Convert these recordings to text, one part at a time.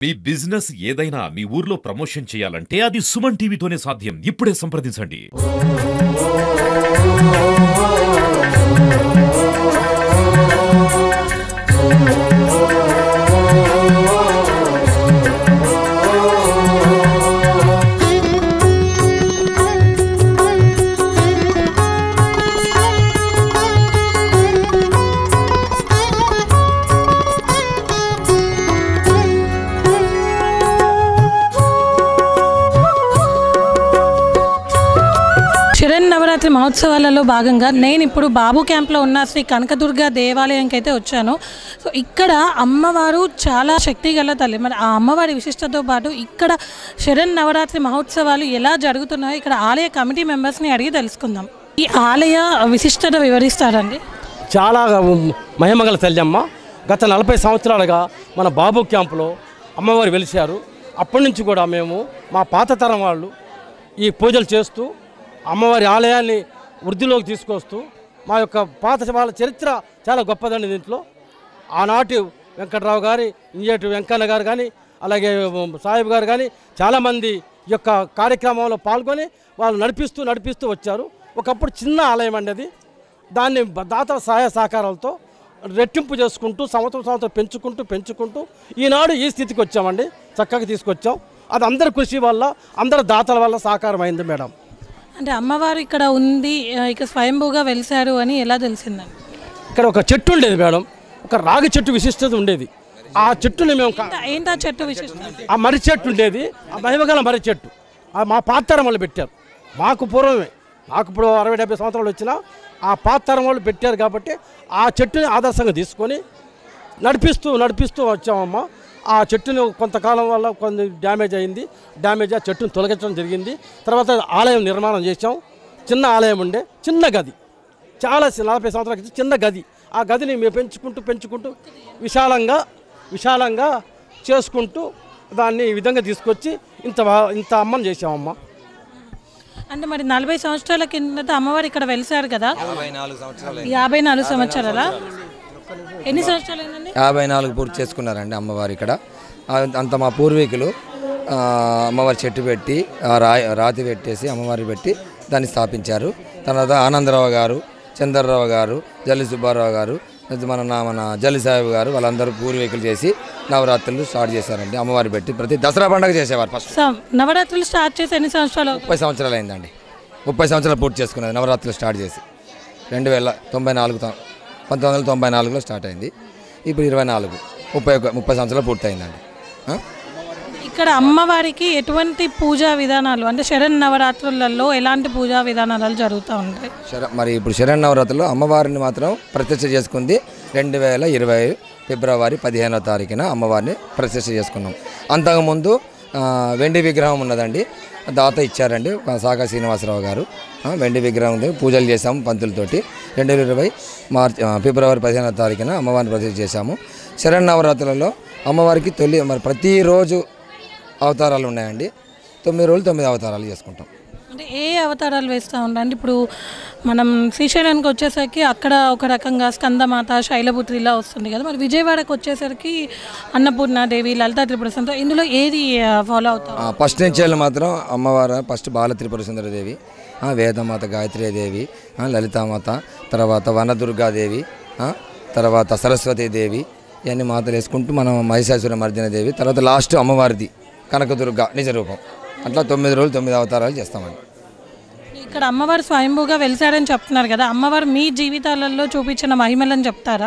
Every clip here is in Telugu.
మీ బిజినెస్ ఏదైనా మీ ఊర్లో ప్రమోషన్ చేయాలంటే అది సుమన్ టీవీతోనే సాధ్యం ఇప్పుడే సంప్రదించండి శరణ్ నవరాత్రి మహోత్సవాలలో భాగంగా నేను ఇప్పుడు బాబు క్యాంప్లో ఉన్న శ్రీ కనకదుర్గ దేవాలయంకి అయితే వచ్చాను సో ఇక్కడ అమ్మవారు చాలా శక్తి గల తల్లి మరి ఆ అమ్మవారి విశిష్టతో పాటు ఇక్కడ శరణ్ నవరాత్రి మహోత్సవాలు ఎలా జరుగుతున్నాయో ఇక్కడ ఆలయ కమిటీ మెంబర్స్ని అడిగి తెలుసుకుందాం ఈ ఆలయ విశిష్టత వివరిస్తారండి చాలా మహిమగల తల్లి గత నలభై సంవత్సరాలుగా మన బాబు క్యాంపులో అమ్మవారు వెలిశారు అప్పటి నుంచి కూడా మేము మా పాత తరం వాళ్ళు ఈ పూజలు చేస్తూ అమ్మవారి ఆలయాన్ని వృద్ధిలోకి తీసుకొస్తూ మా యొక్క పాత వాళ్ళ చరిత్ర చాలా గొప్పదండి దీంట్లో ఆనాటి వెంకట్రావు గారి ఇంజేటి వెంకన్న గారు కానీ అలాగే సాహెబ్ గారు కానీ చాలామంది ఈ యొక్క కార్యక్రమంలో పాల్గొని వాళ్ళు నడిపిస్తూ నడిపిస్తూ వచ్చారు ఒకప్పుడు చిన్న ఆలయం అండి అది దాన్ని బ- దాతల సహాయ సహకారాలతో రెట్టింపు చేసుకుంటూ సంవత్సరం సంవత్సరం పెంచుకుంటూ పెంచుకుంటూ ఈనాడు ఈ స్థితికి వచ్చామండి చక్కగా తీసుకొచ్చాం అది అందరి కృషి వల్ల అందరి దాతల వల్ల సహకారం అయింది మేడం అంటే అమ్మవారు ఇక్కడ ఉంది ఆ, ఇక స్వయంభూగా వెలిశారు అని ఎలా తెలిసిందండి ఇక్కడ ఒక చెట్టు ఉండేది మేడం ఒక రాగి చెట్టు విశిష్టత ఉండేది ఆ చెట్టుని మేము కా- ఏంటా చెట్టు విశిష్టత ఆ మర్రి చెట్టు ఉండేది ఆ మహిమగల మర్రి చెట్టు ఆ మా పాత తరం వాళ్ళు పెట్టారు మాకు పూర్వమే నాకు ఇప్పుడు అరవై డెబ్బై సంవత్సరాలు వచ్చినా ఆ పాత తరం వాళ్ళు పెట్టారు కాబట్టి ఆ చెట్టుని ఆదర్శంగా తీసుకొని నడిపిస్తూ నడిపిస్తూ వచ్చామమ్మా ఆ చెట్టుని కొంతకాలం వల్ల కొన్ని డ్యామేజ్ అయింది డ్యామేజ్ ఆ చెట్టుని తొలగించడం జరిగింది తర్వాత ఆలయం నిర్మాణం చేసాం చిన్న ఆలయం ఉండే చిన్న గది చాలా చి- నలభై సంవత్సరాల క్రితం చిన్న గది ఆ గదిని మేము పెంచుకుంటూ పెంచుకుంటూ విశాలంగా విశాలంగా చేసుకుంటూ దాన్ని ఈ విధంగా తీసుకొచ్చి ఇంత బా- ఇంత అమ్మని చేసామమ్మా అంటే మరి నలభై సంవత్సరాల కిందట అమ్మవారు ఇక్కడ వెలిసారు కదా యాభై నాలుగు సంవత్సరాలు యాభై నాలుగు సంవత్సరాలా ఎన్ని సంవత్సరాలు అయిందండి యాభై నాలుగు పూర్తి చేసుకున్నారండి అమ్మవారు ఇక్కడ ఆ- అంత మా పూర్వీకులు ఆ, అమ్మవారి చెట్టు పెట్టి ఆ రాయి రాతి పెట్టేసి అమ్మవారి పెట్టి దాన్ని స్థాపించారు తర్వాత ఆనందరావు గారు చంద్రరావు గారు జల్లి సుబ్బారావు గారు ఇది మన నా- మన జల్లి సాహెబ్ గారు వాళ్ళందరూ పూర్వీకులు చేసి నవరాత్రులు స్టార్ట్ చేశారండి అమ్మవారి పెట్టి ప్రతి దసరా పండుగ చేసేవారు ఫస్ట్ సో నవరాత్రులు స్టార్ట్ చేసి ఎన్ని సంవత్సరాలు అవుతుంది? ముప్పై సంవత్సరాలు అయిందండి ముప్పై సంవత్సరాలు పూర్తి చేసుకున్నది నవరాత్రులు స్టార్ట్ చేసి రెండు వేల తొంభై నాలుగు తం- పంతొమ్మిది వందల తొంభై నాలుగులో స్టార్ట్ అయింది ఇప్పుడు ఇరవై నాలుగు ముప్పై ఒక ముప్పై సంవత్సరాలు పూర్తయిందండి ఆ? ఇక్కడ అమ్మవారికి ఎటువంటి పూజా విధానాలు అంటే శరణ్ నవరాత్రులలో ఎలాంటి పూజా విధానాలు జరుగుతూ ఉంటాయి శర మరి ఇప్పుడు శరణ్ నవరాత్రులు అమ్మవారిని మాత్రం ప్రతిష్ఠ చేసుకుంది రెండు వేల ఇరవై ఫిబ్రవరి పదిహేనో తారీఖున అమ్మవారిని ప్రతిష్ఠ చేసుకున్నాం అంతకుముందు ఆ, వెండి విగ్రహం ఉన్నదండి దాత ఇచ్చారండి సాగా శ్రీనివాసరావు గారు ఆ, వెండి విగ్రహం ఉంది పూజలు చేశాము పంతులతోటి రెండు వేల ఇరవై మార్చి ఆ, ఫిబ్రవరి పదిహేనో తారీఖున అమ్మవారిని ప్రతిష్ఠ చేశాము శరణ్ నవరాత్రులలో అమ్మవారికి తొలి మరి ప్రతిరోజు అవతారాలు ఉన్నాయండి తొమ్మిది రోజులు తొమ్మిది అవతారాలు చేసుకుంటాం అంటే ఏ అవతారాలు వేస్తూ ఉంటారు అంటే ఇప్పుడు మనం శ్రీశైలానికి వచ్చేసరికి అక్కడ ఒక రకంగా స్కందమాత శైలపుత్రి ఇలా వస్తుంది కదా మరి విజయవాడకు వచ్చేసరికి అన్నపూర్ణాదేవి లలితా త్రిపుర సుందరి ఇందులో ఏది ఫాలో అవుతాం ఆ, ఫస్ట్ నుంచి వెళ్ళి మాత్రం అమ్మవారు ఫస్ట్ బాల త్రిపుర సుందరదేవి ఆ, వేదమాత గాయత్రీదేవి ఆ, లలితామాత తర్వాత వనదుర్గాదేవి ఆ, తర్వాత సరస్వతీదేవి ఇవన్నీ మాతలు వేసుకుంటూ మనం మహిషాసుర మర్జన దేవి తర్వాత లాస్ట్ అమ్మవారిది కనకదుర్గ నిజ రూపం అట్లా తొమ్మిది రోజులు తొమ్మిది అవతారాలు చేస్తామండి ఇక్కడ అమ్మవారు స్వయంభూగా వెలిసారని చెప్తున్నారు కదా అమ్మవారు మీ జీవితాలలో చూపించిన మహిమలని చెప్తారా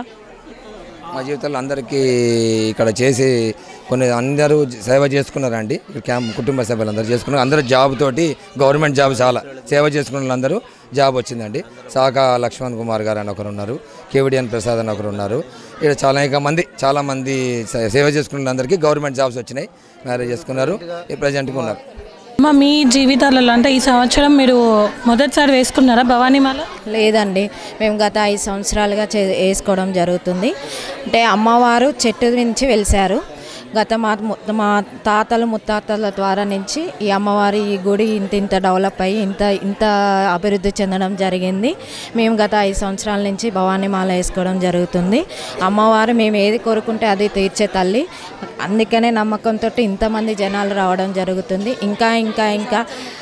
మా జీవితంలో అందరికీ ఇక్కడ చేసి కొన్ని అందరూ సేవ చేసుకున్నారండి ఇక్కడ క్యాంప్ కుటుంబ సభ్యులు అందరూ చేసుకున్నారు అందరూ జాబ్ తోటి గవర్నమెంట్ జాబ్ చాలా సేవ చేసుకున్న వాళ్ళందరూ జాబ్ వచ్చిందండి సాకా లక్ష్మణ్ కుమార్ గారు అని ఒకరు ఉన్నారు కేవిడిఎన్ ప్రసాద్ అని ఒకరు ఉన్నారు ఇక్కడ చాలా అనేక మంది చాలా మంది సే- సేవ చేసుకున్న వాళ్ళందరికీ గవర్నమెంట్ జాబ్స్ వచ్చినాయి మ్యారేజ్ చేసుకున్నారు ఈ ప్రజెంట్గా ఉన్నారు అమ్మ మీ జీవితాలలో అంటే ఈ సంవత్సరం మీరు మొదటిసారి వేసుకున్నారా భవానీమాల లేదండి మేము గత ఐదు సంవత్సరాలుగా చే వేసుకోవడం జరుగుతుంది అంటే అమ్మవారు చెట్టు నుంచి వెలిసారు గత మా మా తాతలు ముత్తాతల ద్వారా నుంచి ఈ అమ్మవారి ఈ గుడి ఇంత ఇంత డెవలప్ అయ్యి ఇంత ఇంత అభివృద్ధి చెందడం జరిగింది మేము గత ఐదు సంవత్సరాల నుంచి భవానీ మాల వేసుకోవడం జరుగుతుంది అమ్మవారు మేము ఏది కోరుకుంటే అది తీర్చే తల్లి అందుకనే నమ్మకంతో ఇంతమంది జనాలు రావడం జరుగుతుంది ఇంకా ఇంకా ఇంకా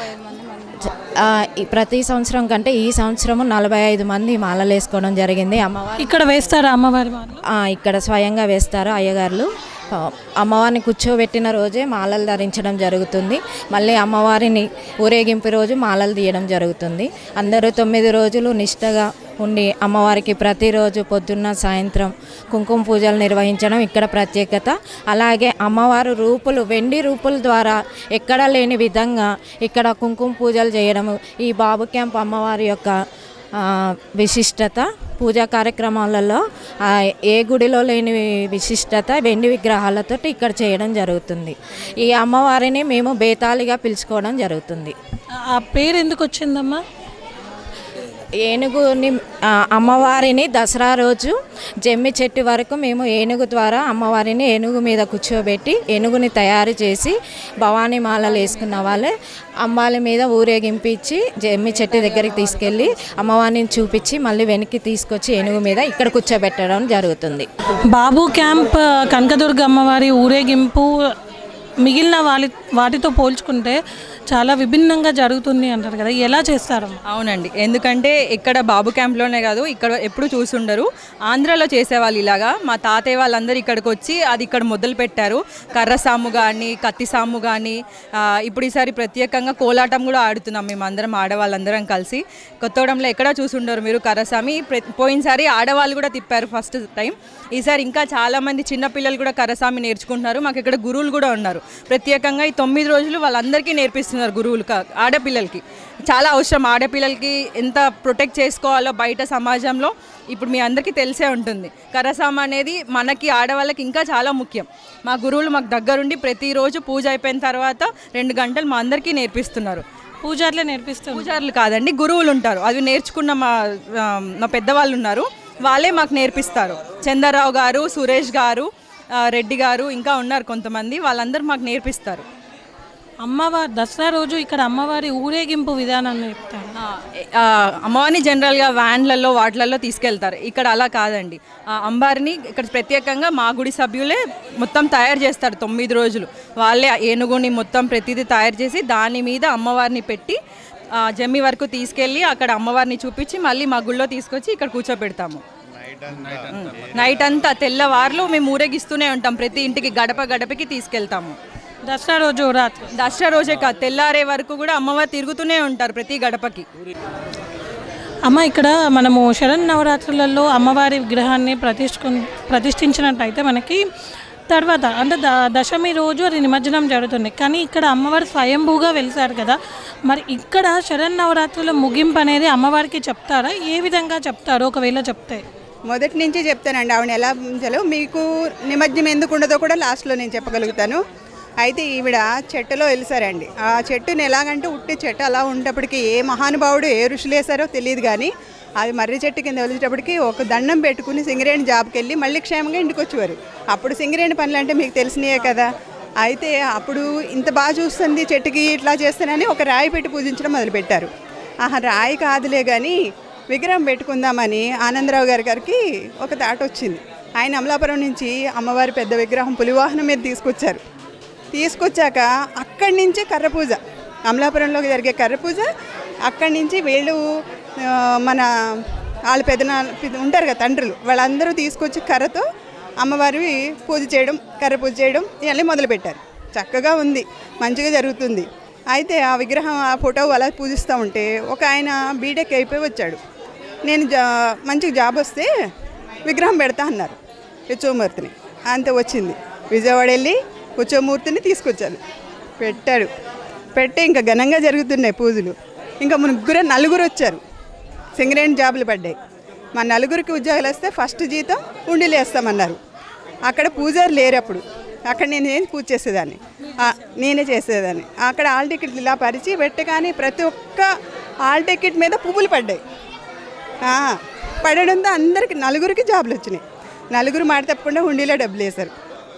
ఆ, ఈ ప్రతి సంవత్సరం కంటే ఈ సంవత్సరము నలభై ఐదు మంది మాలలు వేసుకోవడం జరిగింది అమ్మవారి ఇక్కడ వేస్తారా అమ్మవారి మాల ఆ, ఇక్కడ స్వయంగా వేస్తారు అయ్యగారులు ఆ, అమ్మవారిని కూర్చోబెట్టిన రోజే మాలలు ధరించడం జరుగుతుంది మళ్ళీ అమ్మవారిని ఊరేగింపు రోజు మాలలు తీయడం జరుగుతుంది అందరూ తొమ్మిది రోజులు నిష్టగా ఉండి అమ్మవారికి ప్రతిరోజు పొద్దున్న సాయంత్రం కుంకుమ పూజలు నిర్వహించడం ఇక్కడ ప్రత్యేకత అలాగే అమ్మవారు రూపులు వెండి రూపుల ద్వారా ఎక్కడా లేని విధంగా ఇక్కడ కుంకుమ పూజలు చేయడము ఈ బాబు క్యాంప్ అమ్మవారి యొక్క ఆ, విశిష్టత పూజా కార్యక్రమాలలో ఆ, ఏ గుడిలో లేని విశిష్టత వెండి విగ్రహాలతో ఇక్కడ చేయడం జరుగుతుంది ఈ అమ్మవారిని మేము బేతాళిగా పిలుచుకోవడం జరుగుతుంది ఆ పేరు ఎందుకు వచ్చిందమ్మా ఏనుగుని ఆ, అమ్మవారిని దసరా రోజు జమ్మి చెట్టు వరకు మేము ఏనుగు ద్వారా అమ్మవారిని ఏనుగు మీద కూర్చోబెట్టి ఏనుగుని తయారు చేసి భవానీ మాలలు వేసుకున్న వాళ్ళే అమ్మాల మీద ఊరేగింపించి జమ్మి చెట్టు దగ్గరికి తీసుకెళ్ళి అమ్మవారిని చూపించి మళ్ళీ వెనక్కి తీసుకొచ్చి ఏనుగు మీద ఇక్కడ కూర్చోబెట్టడం జరుగుతుంది బాబు క్యాంప్ కనకదుర్గ అమ్మవారి ఊరేగింపు మిగిలిన వాటి వాటితో పోల్చుకుంటే చాలా విభిన్నంగా జరుగుతుంది అంటారు కదా ఎలా చేస్తారమ్మా అవునండి ఎందుకంటే ఇక్కడ బాబు క్యాంప్లోనే కాదు ఇక్కడ ఎప్పుడు చూసుండరు ఆంధ్రాలో చేసేవాళ్ళు ఇలాగా మా తాతయ్య వాళ్ళందరూ ఇక్కడికి వచ్చి అది ఇక్కడ మొదలు పెట్టారు కర్ర సాము కానీ కత్తి సాము కానీ ఆ, ఇప్పుడు ఈసారి ప్రత్యేకంగా కోలాటం కూడా ఆడుతున్నాం మేము అందరం ఆడవాళ్ళందరం కలిసి కొత్తగూడెంలో ఎక్కడ చూసుండరు మీరు కర్రసామి ప్ర- పోయినసారి ఆడవాళ్ళు కూడా తిప్పారు ఫస్ట్ టైం ఈసారి ఇంకా చాలామంది చిన్నపిల్లలు కూడా కర్రసామి నేర్చుకుంటున్నారు మాకు ఇక్కడ గురువులు కూడా ఉన్నారు ప్రత్యేకంగా ఈ తొమ్మిది రోజులు వాళ్ళందరికీ నేర్పిస్తున్నారు గురువులు కా- ఆడపిల్లలకి చాలా అవసరం ఆడపిల్లలకి ఎంత ప్రొటెక్ట్ చేసుకోవాలో బయట సమాజంలో ఇప్పుడు మీ అందరికీ తెలిసే ఉంటుంది కరసామ అనేది మనకి ఆడవాళ్ళకి ఇంకా చాలా ముఖ్యం మా గురువులు మాకు దగ్గరుండి ప్రతిరోజు పూజ అయిపోయిన తర్వాత రెండు గంటలు మా అందరికీ నేర్పిస్తున్నారు పూజార్లే నేర్పిస్తారు పూజారులు కాదండి గురువులు ఉంటారు అవి నేర్చుకున్న మా ఆ, మా పెద్దవాళ్ళు ఉన్నారు వాళ్ళే మాకు నేర్పిస్తారు చంద్రరావు గారు సురేష్ గారు ఆ, రెడ్డి గారు ఇంకా ఉన్నారు కొంతమంది వాళ్ళందరూ మాకు నేర్పిస్తారు అమ్మవారి దసరా రోజు ఇక్కడ అమ్మవారి ఊరేగింపు విధానాన్ని చెప్తారు ఆ, ఆ, అమ్మవారిని జనరల్గా వ్యాన్లలో వాటిలలో తీసుకెళ్తారు ఇక్కడ అలా కాదండి ఆ అంబారిని ఇక్కడ ప్రత్యేకంగా మా గుడి సభ్యులే మొత్తం తయారు చేస్తారు తొమ్మిది రోజులు వాళ్ళే ఆ ఏనుగుని మొత్తం ప్రతిదీ తయారు చేసి దాని మీద అమ్మవారిని పెట్టి ఆ, జమ్మి వరకు తీసుకెళ్ళి అక్కడ అమ్మవారిని చూపించి మళ్ళీ మా గుళ్ళో తీసుకొచ్చి ఇక్కడ కూర్చోబెడతాము ఉమ్. నైట్ అంతా తెల్లవారులు మేము ఊరేగిస్తూనే ఉంటాం ప్రతి ఇంటికి గడప గడపకి తీసుకెళ్తాము దసరా రోజు రాత్రి దసరా రోజే కాదు తెల్లారే వరకు కూడా అమ్మవారు తిరుగుతూనే ఉంటారు ప్రతి గడపకి అమ్మ ఇక్కడ మనము శరణ్ నవరాత్రులలో అమ్మవారి విగ్రహాన్ని ప్రతిష్ఠ ప్రతిష్ఠించినట్టయితే మనకి తర్వాత అంటే ద దశమి రోజు అది నిమజ్జనం జరుగుతుంది కానీ ఇక్కడ అమ్మవారు స్వయంభూగా వెలిసారు కదా మరి ఇక్కడ శరణ్ నవరాత్రుల ముగింపు అనేది అమ్మవారికి చెప్తారా ఏ విధంగా చెప్తారు ఒకవేళ చెప్తే మొదటి నుంచి చెప్తానండి ఆవిడ ఎలా ఉంచాలో మీకు నిమజ్జనం ఎందుకు ఉండదో కూడా లాస్ట్లో నేను చెప్పగలుగుతాను అయితే ఈవిడ చెట్టులో వెలిసారండి ఆ చెట్టుని ఎలాగంటే ఉట్టి చెట్టు అలా ఉండేటప్పటికి ఏ మహానుభావుడు ఏ ఋషులు వేసారో తెలియదు కానీ అది మర్రి చెట్టు కింద వెలిసేటప్పటికి ఒక దండం పెట్టుకుని సింగరేణి జాబ్కి వెళ్ళి మళ్ళీ క్షేమంగా ఇంటికి వచ్చేవారు అప్పుడు సింగరేణి పనులు అంటే మీకు తెలిసినయే కదా అయితే అప్పుడు ఇంత బాగా చూస్తుంది చెట్టుకి ఇట్లా చేస్తానని ఒక రాయి పెట్టి పూజించడం మొదలుపెట్టారు ఆహా రాయి కాదులే కానీ విగ్రహం పెట్టుకుందామని ఆనందరావు గారి గారికి ఒక తాట వచ్చింది ఆయన అమలాపురం నుంచి అమ్మవారి పెద్ద విగ్రహం పులివాహనం మీద తీసుకొచ్చారు తీసుకొచ్చాక అక్కడి నుంచి కర్ర పూజ అమలాపురంలో జరిగే కర్ర పూజ అక్కడి నుంచి వీళ్ళు ఆ, మన వాళ్ళ పెద్దనా ఉంటారు కదా తండ్రులు వాళ్ళందరూ తీసుకొచ్చి కర్రతో అమ్మవారి పూజ చేయడం కర్ర పూజ చేయడం ఇవన్నీ మొదలుపెట్టారు చక్కగా ఉంది మంచిగా జరుగుతుంది అయితే ఆ విగ్రహం ఆ ఫోటో అలా పూజిస్తూ ఉంటే ఒక ఆయన బీటెక్ అయిపోయి వచ్చాడు నేను జా మంచిగా జాబ్ వస్తే విగ్రహం పెడతా అన్నారు ఉత్సవమూర్తిని అంతే వచ్చింది విజయవాడ వెళ్ళి ఉత్సవమూర్తిని తీసుకొచ్చారు పెట్టాడు పెట్టి ఇంకా ఘనంగా జరుగుతున్నాయి పూజలు ఇంకా ముగ్గురు నలుగురు వచ్చారు సింగరేణి జాబులు పడ్డాయి మా నలుగురికి ఉద్యోగాలు వస్తే ఫస్ట్ జీతం ఉండిలు వేస్తామన్నారు అక్కడ పూజారు లేరు అప్పుడు అక్కడ నేను ఏం పూజ చేసేదాన్ని ఆ, నేనే చేసేదాన్ని అక్కడ ఆల్ టికెట్లు ఇలా పరిచి పెట్టగానే ప్రతి ఒక్క ఆల్ టికెట్ మీద పువ్వులు పడ్డాయి ఆ, పడడంతో అందరికి నలుగురికి జాబులు వచ్చినాయి నలుగురు మాట తప్పకుండా హుండీలో డబ్బులు వేశారు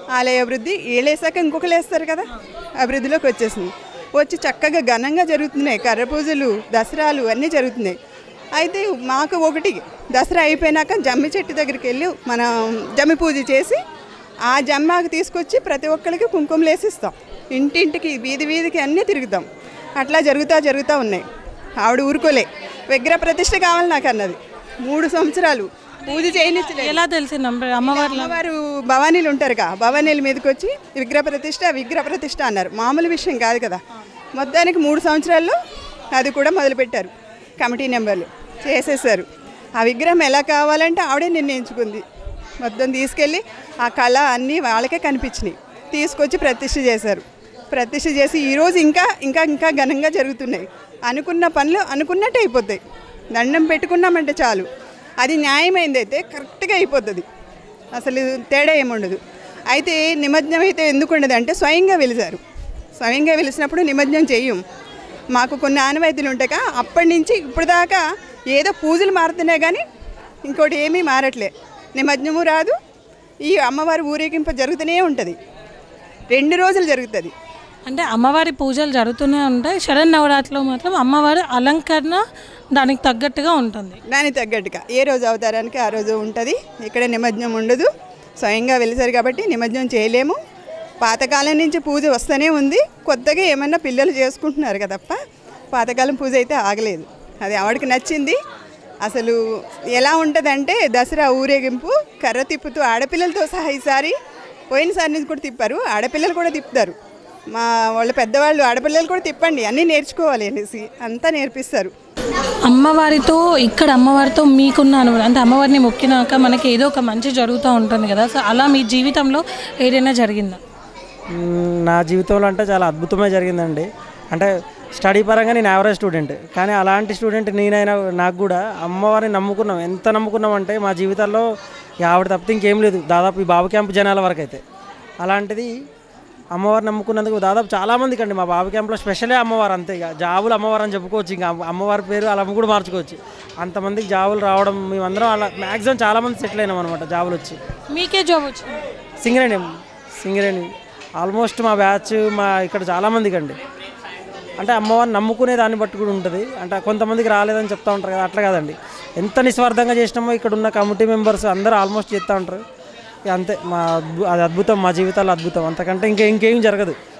ఆలయ అభివృద్ధి వీళ్ళేసాక ఇంకొకరు వేస్తారు కదా అభివృద్ధిలోకి వచ్చేసింది వచ్చి చక్కగా ఘనంగా జరుగుతున్నాయి కర్ర పూజలు దసరాలు అన్నీ జరుగుతున్నాయి అయితే మాకు ఒకటి దసరా అయిపోయినాక జమ్మి చెట్టు దగ్గరికి వెళ్ళి మనం జమ్మి పూజ చేసి ఆ జమ్మాకు తీసుకొచ్చి ప్రతి ఒక్కరికి కుంకుమలు వేసిస్తాం ఇంటింటికి వీధి వీధికి అన్నీ తిరుగుతాం అట్లా జరుగుతూ జరుగుతూ ఉన్నాయి ఆవిడ ఊరుకోలే విగ్రహ ప్రతిష్ట కావాలి నాకు అన్నది మూడు సంవత్సరాలు పూజ చేయనిచ్చలేదు ఎలా తెలిసింది అమ్మ- అమ్మవార్ల అమ్మవారు భవానీలు ఉంటారుగా భవానీల మీదకి వచ్చి విగ్రహ ప్రతిష్ట విగ్రహ ప్రతిష్ట అన్నారు మామూలు విషయం కాదు కదా మొత్తానికి మూడు సంవత్సరాల్లో అది కూడా మొదలుపెట్టారు కమిటీ నెంబర్లు చేసేసారు ఆ విగ్రహం ఎలా కావాలంటే ఆవిడే నిర్ణయించుకుంది మొత్తం తీసుకెళ్ళి ఆ కళ అన్నీ వాళ్ళకే కనిపించినాయి తీసుకొచ్చి ప్రతిష్ఠ చేశారు ప్రతిష్ఠ చేసి ఈరోజు ఇంకా ఇంకా ఇంకా ఘనంగా జరుగుతున్నాయి అనుకున్న పనులు అనుకున్నట్టే అయిపోతాయి దండం పెట్టుకున్నామంటే చాలు అది న్యాయమైంది అయితే కరెక్ట్గా అయిపోతుంది అసలు తేడా ఏముండదు అయితే నిమజ్జనం అయితే ఎందుకు ఉండదు అంటే స్వయంగా వెలిసారు స్వయంగా వెలిసినప్పుడు నిమజ్జనం చెయ్యం మాకు కొన్ని ఆనవాయితీలు ఉంటాయి అప్పటి నుంచి ఇప్పుడు దాకా ఏదో పూజలు మారుతున్నాయి కానీ ఇంకోటి ఏమీ మారట్లే నిమజ్జనము రాదు ఈ అమ్మవారి ఊరేగింపు జరుగుతూనే ఉంటుంది రెండు రోజులు జరుగుతుంది అంటే అమ్మవారి పూజలు జరుగుతూనే ఉంటాయి శరణ్ నవరాత్రిలో మాత్రం అమ్మవారి అలంకరణ దానికి తగ్గట్టుగా ఉంటుంది దానికి తగ్గట్టుగా ఏ రోజు అవతారానికి ఆ రోజు ఉంటుంది ఇక్కడ నిమజ్జనం ఉండదు స్వయంగా వెలిసారు కాబట్టి నిమజ్జనం చేయలేము పాతకాలం నుంచి పూజ వస్తూనే ఉంది కొత్తగా ఏమన్నా పిల్లలు చేసుకుంటున్నారు కదప్ప పాతకాలం పూజ అయితే ఆగలేదు అది ఆవిడకి నచ్చింది అసలు ఎలా ఉంటుందంటే దసరా ఊరేగింపు కర్ర తిప్పుతూ ఆడపిల్లలతో సహా ఈసారి పోయినసారి నుంచి కూడా తిప్పారు ఆడపిల్లలు కూడా తిప్పుతారు మా వాళ్ళ పెద్దవాళ్ళు ఆడపిల్లలు కూడా తిప్పండి అన్నీ నేర్చుకోవాలి అనేసి అంతా నేర్పిస్తారు అమ్మవారితో ఇక్కడ అమ్మవారితో మీకున్న అనుభవం అంటే అమ్మవారిని మొక్కినాక మనకి ఏదో ఒక మంచి జరుగుతూ ఉంటుంది కదా సో అలా మీ జీవితంలో ఏదైనా జరిగిందా మ్మ్, నా జీవితంలో అంటే చాలా అద్భుతమే జరిగిందండి అంటే స్టడీ పరంగా నేను యావరేజ్ స్టూడెంట్ కానీ అలాంటి స్టూడెంట్ నేనైనా నాకు కూడా అమ్మవారిని నమ్ముకున్నాం ఎంత నమ్ముకున్నాం అంటే మా జీవితాల్లో ఇక ఆవిడ తప్పితే ఇంకేం లేదు దాదాపు ఈ బాబు క్యాంప్ జనాల వరకు అయితే అలాంటిది అమ్మవారు నమ్ముకున్నందుకు దాదాపు చాలామందికి అండి మా బాబు క్యాంప్లో స్పెషలే అమ్మవారు అంతే ఇక జాబులు అమ్మవారు అని చెప్పుకోవచ్చు ఇంకా అమ్మ- అమ్మవారి పేరు అలా కూడా మార్చుకోవచ్చు అంతమందికి జాబులు రావడం మేమందరం అలా మ్యాక్సిమం చాలామంది సెటిల్ అయినాం అనమాట జాబులు వచ్చి మీకే జాబ్ వచ్చింది సింగరేణి సింగరేణి ఆల్మోస్ట్ మా బ్యాచ్ మా ఇక్కడ చాలామందికి అండి అంటే అమ్మవారిని నమ్ముకునే దాన్ని బట్టి కూడా ఉంటుంది అంటే కొంతమందికి రాలేదని చెప్తా ఉంటారు కదా అట్లా కాదండి ఎంత నిస్వార్థంగా చేసినామో ఇక్కడ ఉన్న కమిటీ మెంబర్స్ అందరూ ఆల్మోస్ట్ చేస్తూ ఉంటారు ఇక అంతే మా అద్భు- అది అద్భుతం మా జీవితాల్లో అద్భుతం అంతకంటే ఇంకే ఇంకేం జరగదు